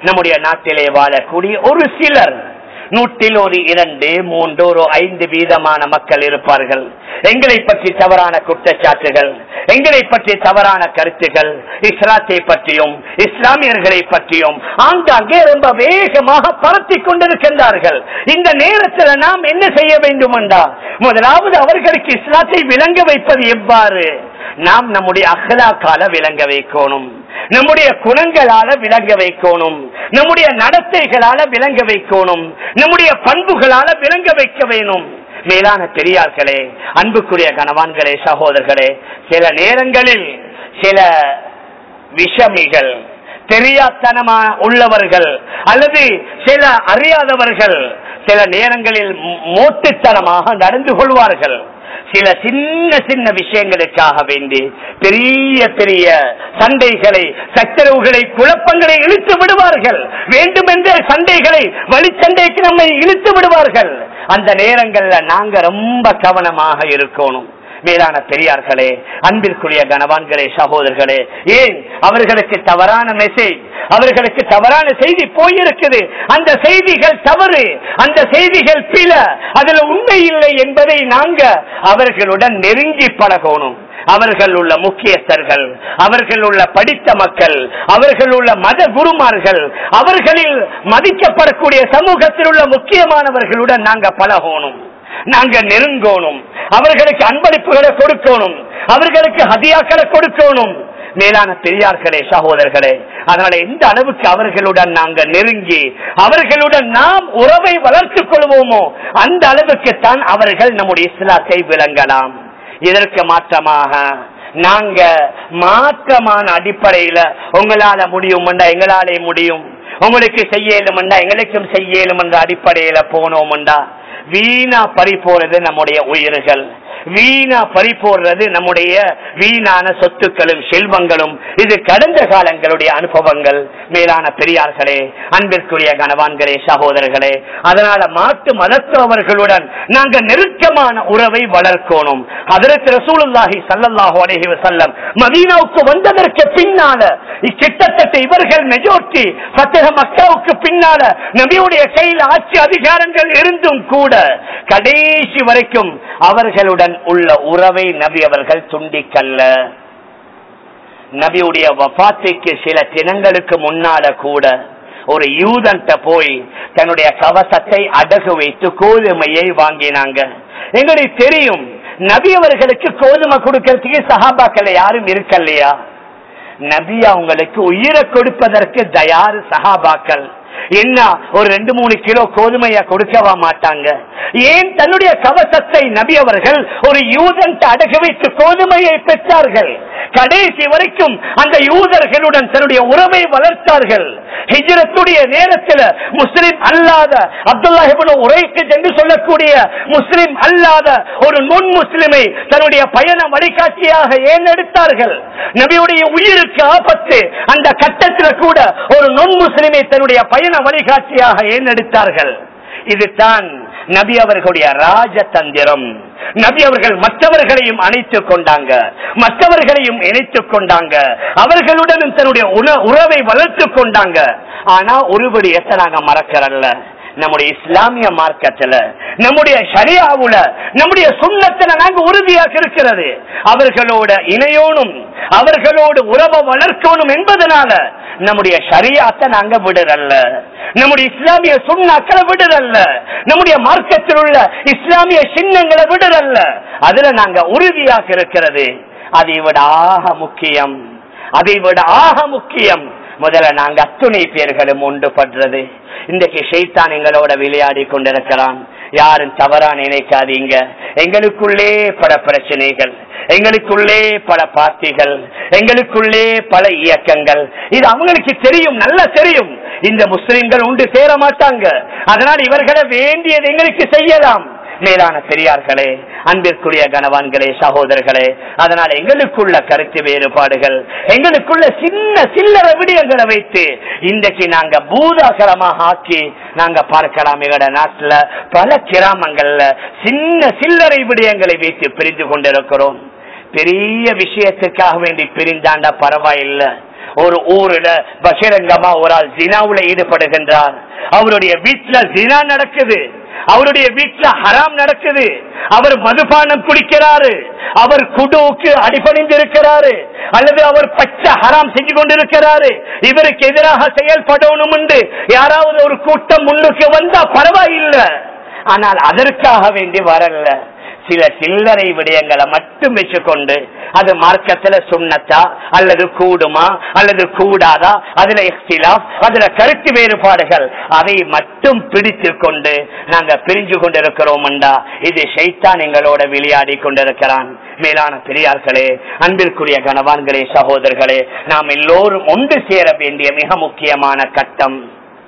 நம்முடைய நாட்டிலே வாழக்கூடிய ஒரு சிலர் நூற்றில் ஒரு இரண்டு மூன்று ஒரு ஐந்து வீதமான மக்கள் இருப்பார்கள் எங்களை பற்றி தவறான குற்றச்சாட்டுகள் எங்களை பற்றி தவறான கருத்துகள் இஸ்லாத்தை பற்றியும் இஸ்லாமியர்களை பற்றியும் ஆங்காங்கே ரொம்ப வேகமாக பரத்தி கொண்டிருக்கின்றார்கள் இந்த நேரத்தில் நாம் என்ன செய்ய வேண்டும் என்றால் முதலாவது அவர்களுக்கு இஸ்லாத்தை விளங்க வைப்பது எவ்வாறு நாம் நம்முடைய அகலாக்கால விளங்க வைக்கணும் நம்முடைய குணங்களால விளங்க வைக்கணும் நம்முடைய நடத்தைகளால விளங்க வைக்கணும் நம்முடைய பண்புகளால விளங்க வைக்க வேணும் மேலான பெரியார்களே அன்புக்குரிய கணவான்களே சகோதரர்களே சில நேரங்களில் சில விஷமிகள் தெரியாத்தனமா உள்ளவர்கள் அல்லது சில அறியாதவர்கள் சில நேரங்களில் மோட்டுத்தனமாக நடந்து கொள்வார்கள் சில சின்ன சின்ன விஷயங்களுக்காக வேண்டி பெரிய பெரிய சண்டைகளை சச்சரவுகளை குழப்பங்களை இழுத்து விடுவார்கள் வேண்டுமென்ற சண்டைகளை வழிச்சண்டைக்கு நம்மை இழுத்து விடுவார்கள் அந்த நேரங்கள்ல நாங்க ரொம்ப கவனமாக இருக்கணும் மேலான பெரியார்களே அன்பிற்குரிய கனவான்களே சகோதரர்களே ஏன் அவர்களுக்கு தவறான மெசேஜ் அவர்களுக்கு தவறான செய்தி போயிருக்குது அந்த செய்திகள் தவறு அந்த செய்திகள் பில அதுல உண்மை இல்லை என்பதை நாங்க அவர்களுடன் நெருங்கி பழகணும் அவர்கள் உள்ள முக்கியஸ்தர்கள் அவர்கள் உள்ள படித்த மக்கள் அவர்கள் உள்ள மத குருமார்கள் அவர்களில் மதிக்கப்படக்கூடிய சமூகத்தில் உள்ள முக்கியமானவர்களுடன் நாங்க பழகணும் நாங்க நெருங்கணும் அவர்களுக்கு அன்பளிப்புகளை கொடுக்கணும் அவர்களுக்கு ஹதியாக்களை கொடுக்கணும் மேலான பெரியார்களே சகோதரர்களே அதனால எந்த அளவுக்கு அவர்களுடன் நாங்க நெருங்கி அவர்களுடன் நாம் உறவை வளர்த்துக் கொள்வோமோ அந்த அளவுக்கு தான் அவர்கள் நம்முடைய இஸ்லாத்தை விளங்கலாம் இதற்கு மாற்றமாக நாங்க மாற்றமான அடிப்படையில உங்களால முடியும் எங்களாலே முடியும் உங்களுக்கு செய்யலும் எங்களுக்கும் செய்யலும் என்ற அடிப்படையில போனோம்டா வீணா பறி போறது நம்முடைய உயிர்கள் வீணா பறி போடுறது நம்முடைய வீணான சொத்துக்களும் செல்வங்களும் இது கடந்த காலங்களுடைய அனுபவங்கள் மேலான பெரியார்களே அன்பிற்குரிய கனவான்களே சகோதரர்களே அதனால மாட்டு மதத்தவர்களுடன் நாங்க நெருக்கமான உறவை வளர்க்கணும் அதற்கு ரசூலுல்லாஹி சல்லல்லாஹு அலைஹி வஸல்லம் மதீனாவுக்கு வந்ததற்கு பின்னால கிட்டத்தட்ட இவர்கள் மெஜோரிட்டி பத்தக மக்காவுக்கு பின்னால நபியுடைய கையில் ஆட்சி அதிகாரங்கள் இருந்தும் கூட கடைசி வரைக்கும் அவர்களுடன் உள்ள உறவை நபி அவர்கள் துண்டிக்கல்ல நபியுடைய வபாத்துக்கு சில தினங்களுக்கு முன்னால கூட ஒரு யூதன்ட்ட போய் தன்னுடைய கவசத்தை அடகு வைத்து கோதுமையை வாங்கினாங்க எங்களுக்கு தெரியும் நபி அவர்களுக்கு கோதுமை கொடுக்கறதுக்கு சகாபாக்கள் யாரும் இருக்கலையா நபி அவங்களுக்கு உயிரை கொடுப்பதற்கு தயார் சகாபாக்கள் என்ன ஒரு ரெண்டு மூணு கிலோ கோதுமையா கொடுக்கவா மாட்டாங்க ஏன் தன்னுடைய கவசத்தை நபி அவர்கள் ஒரு யூதன் அடகு வைத்து கோதுமையை பெற்றார்கள் கடைசி வரைக்கும் அந்த யூதர்களுடன் தன்னுடைய உறவை வளர்த்தார்கள் ஹிஜரத்துடைய நேரத்தில் முஸ்லிம் அல்லாத அப்துல்லாஹிபின் உரைக்கு என்று சொல்லக்கூடிய முஸ்லிம் அல்லாத ஒரு நுண் முஸ்லிமை தன்னுடைய பயண வழிகாட்சியாக ஏன் எடுத்தார்கள் நபியுடைய உயிருக்கு ஆபத்து அந்த கட்டத்தில் கூட ஒரு நுண் முஸ்லிமை தன்னுடைய பயண வழிகாட்சியாக ஏன் எடுத்தார்கள் இதுதான் நபி அவர்களுடைய ராஜதந்திரம் நபி அவர்கள் மற்றவர்களையும் அணைத்துக் கொண்டாங்க மற்றவர்களையும் இணைத்துக் கொண்டாங்க அவர்களுடனும் தன்னுடைய உறவை வளர்த்துக் கொண்டாங்க ஆனா ஒரு விடயத்தை நாங்க மறக்கிறல்ல நம்முடைய இஸ்லாமிய மார்க்கத்துல நம்முடைய ஷரியாவுல நம்முடைய சுண்ணத்துல நாங்க உறுதியாக இருக்கிறது அவர்களோட இணையோனும் அவர்களோடு உறவை வளர்க்கணும் என்பதனால நம்முடைய ஷரியாத்தை நாங்க விடுறல்ல நம்முடைய இஸ்லாமிய சுண்ணாக்களை விடுறல்ல நம்முடைய மார்க்கத்தில் உள்ள இஸ்லாமிய சின்னங்களை விடுறல்ல அதுல நாங்க உறுதியாக இருக்கிறது அதை விட ஆக முக்கியம் அதை விட ஆக முக்கியம் முதல்ல நாங்க அத்துணை பேர்களும் ஒன்றுபடுறது இன்றைக்கு ஷெய்தான் எங்களோட விளையாடி கொண்டிருக்கிறான் யாரும் தவறா நினைக்காதீங்க எங்களுக்குள்ளே பல பிரச்சனைகள் எங்களுக்குள்ளே பல பார்ட்டிகள் எங்களுக்குள்ளே பல இயக்கங்கள் இது அவங்களுக்கு தெரியும் நல்லா தெரியும் இந்த முஸ்லிம்கள் உண்டு சேர மாட்டாங்க அதனால் இவர்களை வேண்டியது எங்களுக்கு செய்யலாம் மேலான பெரியார்களே அன்பிற்குரிய கனவான்களே சகோதரர்களே அதனால் எங்களுக்குள்ள கருத்து வேறுபாடுகள் எங்களுக்குள்ள சின்ன சில்லற விடயங்களை வைத்து இன்றைக்கு நாங்க பூதாகரமாக ஆக்கி நாங்க பார்க்கலாம் எங்களோட நாட்டுல பல கிராமங்கள்ல சின்ன சில்லறை விடயங்களை வைத்து பிரிந்து கொண்டிருக்கிறோம் பெரிய விஷயத்துக்காக வேண்டி பிரிந்தாண்டா பரவாயில்லை ஒரு ஊருல பகிரங்கமா ஒரு ஆள் ஜினாவுல ஈடுபடுகின்றார் அவருடைய வீட்டுல ஜினா நடக்குது அவருடைய வீட்டுல ஹராம் நடக்குது அவர் மதுபானம் குடிக்கிறாரு அவர் குடுவுக்கு அடிபணிந்து இருக்கிறாரு அல்லது அவர் பச்சை ஹராம் செஞ்சு கொண்டிருக்கிறாரு இவருக்கு எதிராக செயல்படணும் என்று யாராவது ஒரு கூட்டம் முன்னுக்கு வந்தா பரவாயில்லை ஆனால் அதற்காக வேண்டி வரல சில சில்லறை விடயங்களை மட்டும் வச்சுக்கொண்டு அது மார்க்கத்துல சுண்ணத்தா அல்லது கூடுமா அல்லது கூடாதா அதுல இஃப்திலாப் அதுல கருத்து வேறுபாடுகள் அதை மட்டும் பிடித்து கொண்டு நாங்க பிரிஞ்சு கொண்டிருக்கிறோம்டா இது ஷைத்தான் எங்களோட விளையாடி கொண்டிருக்கிறான் மேலான பெரியார்களே அன்பிற்குரிய கணவான்களே சகோதரர்களே நாம் எல்லோரும் ஒன்று சேர வேண்டிய மிக முக்கியமான கட்டம்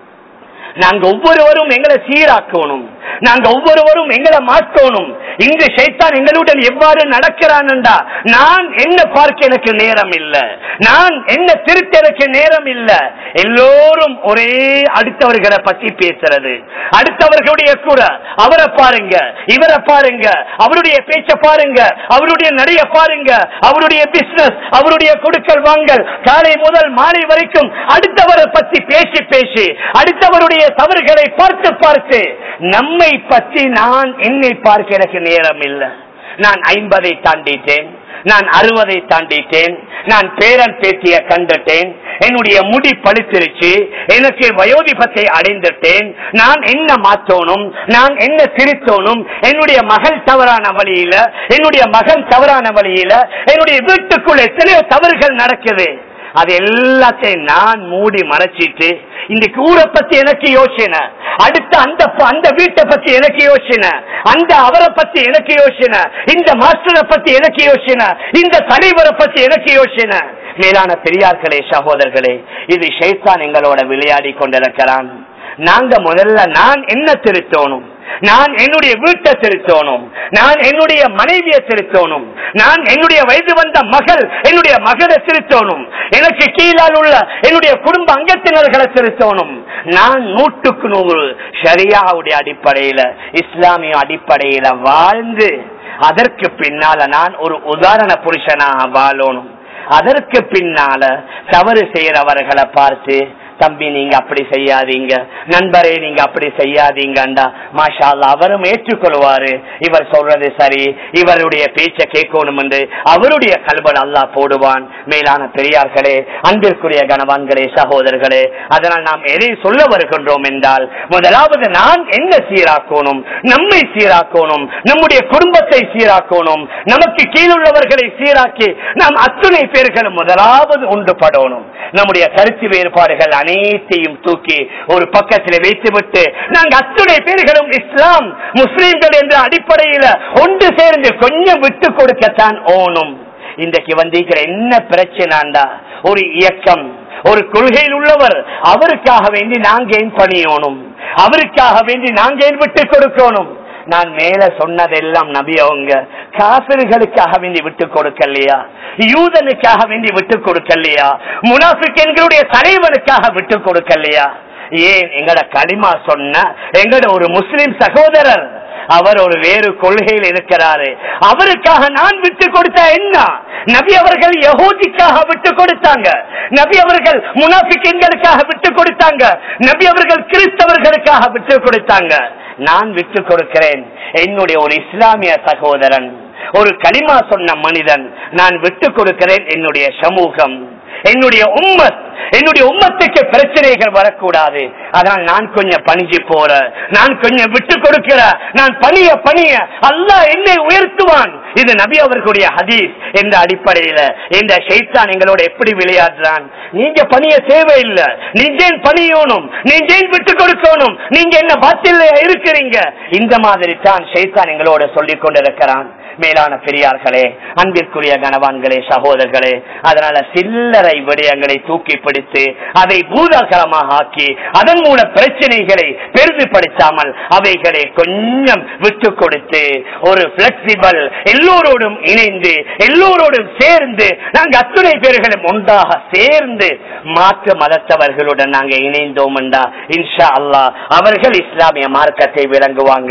நாங்க ஒவ்வொருவரும் எங்களை சீராக்கணும் நாங்க ஒவ்வொருவரும் எங்களை மாற்றணும் இந்த சைத்தான் எங்களுடன் எவ்வாறு நடக்கிறான் நான் என்ன பார்க்க எனக்கு நேரம் இல்ல நான் என்ன திருத்த எனக்கு நேரம் இல்ல எல்லோரும் ஒரே அடுத்தவர்களை பற்றி பேசுறது அடுத்தவர்களுடைய கூட அவரை பாருங்க இவரை பாருங்க அவருடைய பேச்ச பாருங்க அவருடைய நடைய பாருங்க அவருடைய பிசினஸ் அவருடைய கொடுக்கல் வாங்கல் காலை முதல் மாலை வரைக்கும் அடுத்தவரை பத்தி பேசி பேசி அடுத்தவருடைய தவறுகளை பார்த்து பார்த்து நம்மை பற்றி நான் என்னை பார்க்க எனக்கு நேரம் இல்லை நான் ஐம்பதை தாண்டிட்டேன் நான் அறுபதை தாண்டிட்டேன் நான் பேரன் பேத்திய கண்டுட்டேன் என்னுடைய முடி பழுத்திருச்சு எனக்கு வயோதிபத்தை அடைந்துட்டேன் நான் என்ன மாற்றணும் நான் என்ன திருத்தணும் என்னுடைய மகள் தவறான வழியில என்னுடைய மகன் தவறான வழியில என்னுடைய வீட்டுக்குள்ள எத்தனையோ தவறுகள் நடக்குது அது எல்லாத்தையும் நான் மூடி மறைச்சிட்டு இன்னைக்கு ஊரை பத்தி எனக்கு யோசனை அடுத்த அந்த அந்த வீட்டை பத்தி எனக்கு யோசனை அந்த அவரை பத்தி எனக்கு யோசனை இந்த மாஸ்டரை பத்தி எனக்கு யோசனை இந்த தலைவரை பத்தி எனக்கு யோசனை மேலான பெரியார்களே சகோதரர்களே இது ஷைத்தான் எங்களோட விளையாடி கொண்டிருக்கிறான் நாங்க முதல்ல நான் என்ன திருத்தோணும் நான் என்னுடைய வீட்டை திருத்தோணும் நான் என்னுடைய மனைவியை திருத்தோணும் நான் என்னுடைய வயது வந்த மகள் என்னுடைய மகளை திருத்தோணும் எனக்கு கீழால் உள்ள என்னுடைய குடும்ப அங்கத்தினர்களை திருத்தோணும் நான் நூற்றுக்கு நூறு ஷரியாவுடைய அடிப்படையில இஸ்லாமிய அடிப்படையில வாழ்ந்து அதற்கு பின்னால நான் ஒரு உதாரண புருஷனாக வாழணும் அதற்கு பின்னால தவறு செய்யறவர்களை பார்த்து தம்பி நீங்க அப்படி செய்யாதீங்க நண்பரே நீங்க அப்படி செய்யாதீங்கண்டா மாஷா அல்லாஹ் அவரும் ஏற்றுக்கொள்வாரு இவர் சொல்றது சரி இவருடைய பேச்ச கேட்கணும் என்று அவருடைய கல்வன் அல்லாஹ் போடுவான் மேலான பெரியார்களே அன்பிற்குரிய கணவான்களே சகோதரர்களே அதனால் நாம் எதை சொல்ல வருகின்றோம் என்றால் முதலாவது நான் என்ன சீராக்கணும் நம்மை சீராக்கணும் நம்முடைய குடும்பத்தை சீராக்கணும் நமக்கு கீழுள்ளவர்களை சீராக்கி நாம் அத்துணை பேர்களும் முதலாவது ஒன்றுபடணும் நம்முடைய கருத்து வேறுபாடுகள் அனைத்தையும் தூக்கி ஒரு பக்கத்தில் வைத்துவிட்டு நாங்க அத்துணை பேர்களும் இஸ்லாம் முஸ்லீம்கள் என்ற அடிப்படையில ஒன்று சேர்ந்து கொஞ்சம் விட்டு கொடுக்கத்தான் ஓணும் இன்றைக்கு வந்திருக்கிற என்ன பிரச்சனைண்டா ஒரு இயக்கம் ஒரு கொள்கையில் உள்ளவர் அவருக்காக வேண்டி நாங்க ஏன் பணியோணும் அவருக்காக வேண்டி நாங்க ஏன் விட்டு கொடுக்கணும் நான் மேல சொன்னதெல்லாம் நபி அவங்க காபிர்களுக்காக வேண்டி விட்டு கொடுக்கலையா யூதனுக்காக வேண்டி விட்டு கொடுக்கலையா முனாஃபிக் எங்களுடைய தலைவனுக்காக விட்டு கொடுக்கலையா ஏன் எங்கட களிமா சொன்ன எங்கட ஒரு முஸ்லிம் சகோதரர் அவர் ஒரு வேறு கொள்கையில் இருக்கிறாரு அவருக்காக நான் விட்டு கொடுத்த என்ன நபி அவர்கள் யகூதிக்காக விட்டு கொடுத்தாங்க நபி அவர்கள் முனாபிக்கங்களுக்காக விட்டு கொடுத்தாங்க நபி அவர்கள் கிறிஸ்தவர்களுக்காக விட்டு கொடுத்தாங்க நான் விட்டு கொடுக்கிறேன் என்னுடைய ஒரு இஸ்லாமிய சகோதரன் ஒரு களிமா சொன்ன மனிதன் நான் விட்டு கொடுக்கிறேன் என்னுடைய சமூகம் என்னுடைய உம்மத் என்னுடைய உம்மத்துக்கு பிரச்சனைகள் வரக்கூடாது அதனால் நான் கொஞ்சம் பணிஞ்சு போற நான் கொஞ்சம் விட்டு கொடுக்கிற நான் பணிய பணிய அல்லாஹ் என்னை உயர்த்துவான் இது நபி அவர்களுடைய ஹதீஸ் என்ற அடிப்படையில இந்த ஷைத்தான் எங்களோட எப்படி விளையாடுறான் நீங்க பணிய தேவையில்லை நீங்க ஏன் பணியணும் நீங்க ஏன் விட்டு கொடுக்கணும் நீங்க என்ன பாத்தில் இருக்கிறீங்க இந்த மாதிரி தான் ஷைத்தான் எங்களோட சொல்லிக் கொண்டிருக்கிறான் மேலான பெரியார்களே அன்பிற்குரிய கனவான்களே சகோதரர்களே அதனால சில்லறை விடயங்களை தூக்கி பிடித்து அதை பூதாகரமாக ஆக்கி அதன் மூல பிரச்சனைகளை பெரிதுபடுத்தாமல் அவைகளை கொஞ்சம் விட்டு கொடுத்து ஒரு பிளெக்சிபிள் எல்லோரோடும் இணைந்து எல்லோரோடும் சேர்ந்து நாங்க அத்துணை பேர்களும் ஒன்றாக சேர்ந்து மாற்று மதத்தவர்களுடன் நாங்க இணைந்தோம் இன்ஷா அல்லாஹ் அவர்கள் இஸ்லாமிய மார்க்கத்தை விளங்குவாங்க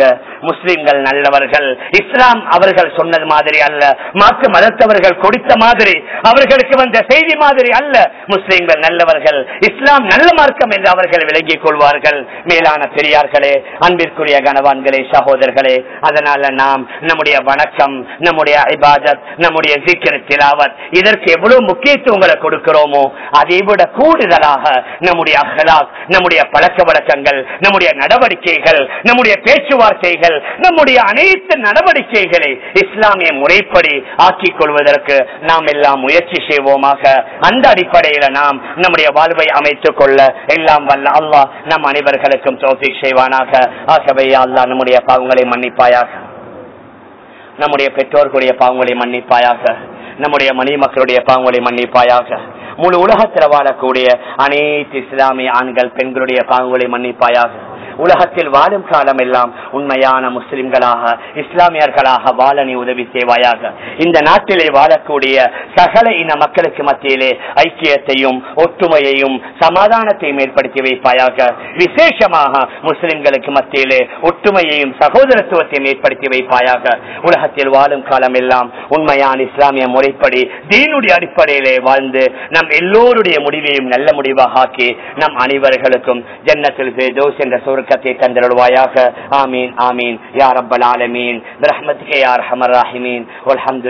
முஸ்லிம்கள் நல்லவர்கள் இஸ்லாம் அவர்கள் சொன்னது மாதிரி அல்ல மாற்று மதத்தவர்கள் கொடுத்த மாதிரி அவர்களுக்கு வந்த செய்தி மாதிரி அல்ல முஸ்லிம்கள் நல்லவர்கள் இஸ்லாம் நல்ல மார்க்கம் என்று அவர்கள் விளங்கிக் கொள்வார்கள் மேலான பெரியார்களே அன்பிற்குரிய கணவான்களே சகோதரர்களே அதனால நாம் நம்முடைய வணக்கம் நம்முடைய இபாதத் நம்முடைய சீக்கிர திலாவத் இதற்கு எவ்வளவு முக்கியத்துவங்களை கொடுக்கிறோமோ அதை விட கூடுதலாக நம்முடைய அகலாக் நம்முடைய பழக்க வழக்கங்கள் நம்முடைய நடவடிக்கைகள் நம்முடைய பேச்சுவார்த்தைகள் நம்முடைய அனைத்து நடவடிக்கைகளை இஸ்லாமிய முறைப்படி ஆக்கிக் கொள்வதற்கு நாம் எல்லாம் முயற்சி செய்வோமாக அந்த அடிப்படையில நாம் நம்முடைய வாழ்வை அமைத்துக் கொள்ள எல்லாம் வல்ல அல்லாஹ் நம் அனைவர்களுக்கும் தோஃபிக் செய்வானாக ஆகவே அல்லாஹ் நம்முடைய பாவங்களை மன்னிப்பாயாக நம்முடைய பெற்றோர்களுடைய பாவங்களை மன்னிப்பாயாக நம்முடைய மணி மக்களுடைய பாவங்களை மன்னிப்பாயாக முழு உலகத்தில் வாழக்கூடிய அனைத்து இஸ்லாமிய ஆண்கள் பெண்களுடைய பாவங்களை மன்னிப்பாயாக உலகத்தில் வாழும் காலம் எல்லாம் உண்மையான முஸ்லிம்களாக இஸ்லாமியர்களாக வாழ நீ உதவி செய்வாயாக இந்த நாட்டிலே வாழக்கூடிய சகல இன மக்களுக்கு மத்தியிலே ஐக்கியத்தையும் ஒற்றுமையையும் சமாதானத்தையும் ஏற்படுத்தி வைப்பாயாக விசேஷமாக முஸ்லிம்களுக்கு மத்தியிலே ஒற்றுமையையும் சகோதரத்துவத்தையும் ஏற்படுத்தி வைப்பாயாக உலகத்தில் வாழும் காலம் எல்லாம் உண்மையான இஸ்லாமிய முறைப்படி தீனுடைய அடிப்படையிலே வாழ்ந்து நம் எல்லோருடைய முடிவையும் நல்ல முடிவாக ஆக்கி நம் அனைவர்களுக்கும் ஜன்னத்தில் தோஸ் என்ற சுருக்கத்தை தந்திருவாயாக ஆமீன் ஆமீன் யா ரப்பல் ஆலமீன் பிரஹ்மத்துக்கு யார் ஹமர் ராஹிமீன் அல்ஹம்து